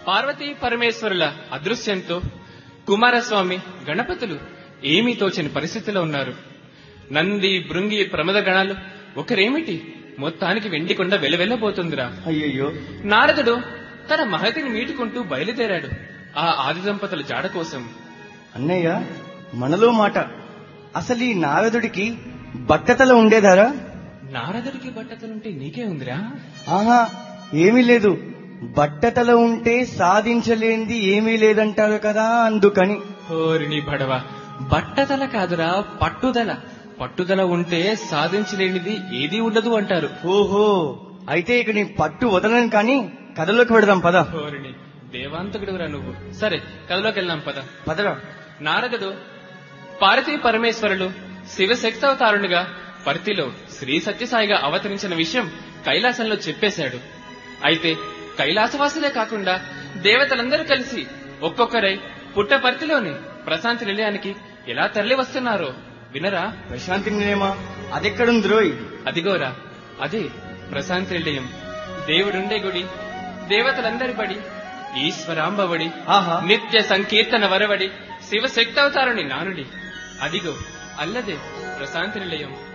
పార్వతీ పరమేశ్వరుల అదృశ్యంతో కుమారస్వామి గణపతులు ఏమీ తోచని పరిస్థితిలో ఉన్నారు నంది భృంగి ప్రమద గణాలు ఒకరేమిటి మొత్తానికి వెండికొండ వెలవెల్లబోతుందిరా అయ్యయ్యో నారదుడు తన మహతిని మీటుకుంటూ బయలుదేరాడు ఆ ఆది దంపతుల జాడ కోసం అన్నయ్య మనలో మాట అసలు ఈ నారదుడికి బట్టతల ఉండేదారా నారదుడికి బట్టతలుంటే నీకే ఉందిరా ఆహా ఏమీ లేదు బట్టతల ఉంటే సాధించలేంది ఏమీ లేదంటారు కదా అందుకని ఓరిని బడవ బట్టతల కాదురా పట్టుదల పట్టుదల ఉంటే సాధించలేనిది ఏదీ ఉండదు అంటారు ఓహో అయితే ఇక నీ పట్టు వదలను కానీ కథలోకి పెడదాం పద ఓరిని దేవాంతకుడురా నువ్వు సరే కథలోకి వెళ్దాం పద పదరా నారదుడు పార్వతీ పరమేశ్వరులు శివశక్తవతారునిగా పరితిలో శ్రీ సత్యసాయిగా అవతరించిన విషయం కైలాసంలో చెప్పేశాడు అయితే కైలాసవాసులే కాకుండా దేవతలందరూ కలిసి ఒక్కొక్కరై పుట్టపర్తిలోని ప్రశాంతి నిలయానికి ఎలా తరలి వస్తున్నారో వినరా ప్రశాంతి నిలయమా అదెక్కడుంది రోయ్ అదిగోరా అదే ప్రశాంతి నిలయం దేవుడుండే గుడి దేవతలందరి బడి ఈశ్వరాంబవడి ఆహా నిత్య సంకీర్తన వరవడి శివశక్తవతారుని నానుడి అదిగో అల్లదే ప్రశాంతి నిలయం